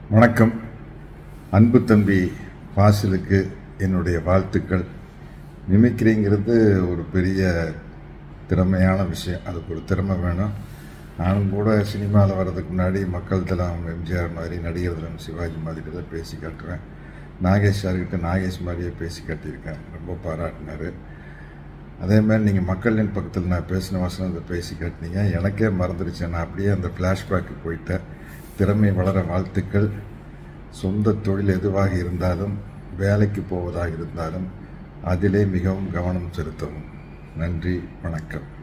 வணக்கம் அன்பு தம்பி ஃபாசிலுக்கு என்னுடைய வாழ்த்துக்கள் மிமிக்ரிங்கிறது ஒரு பெரிய திறமையான விஷயம் அதுக்கு ஒரு திறமை வேணும் நானும் கூட சினிமாவில் வர்றதுக்கு முன்னாடி மக்கள் தலம் எம்ஜிஆர் மாதிரி நடிகர் தலம் சிவாஜி மாதிரி தான் பேசி காட்டுவேன் நாகேஷ் சார்கிட்ட நாகேஷ் மாதிரியே பேசி காட்டியிருக்கேன் ரொம்ப பாராட்டினார் அதே மாதிரி நீங்கள் மக்களின் பக்கத்தில் நான் பேசின வசனத்தை பேசி காட்டினீங்க எனக்கே மறந்துடுச்சு நான் அப்படியே அந்த ஃப்ளாஷ்பேக்கு போயிட்டேன் திறமை வளர வாழ்த்துக்கள் சொந்த தொழில் எதுவாக இருந்தாலும் வேலைக்கு போவதாக இருந்தாலும் அதிலே மிகவும் கவனம் செலுத்தவும் நன்றி வணக்கம்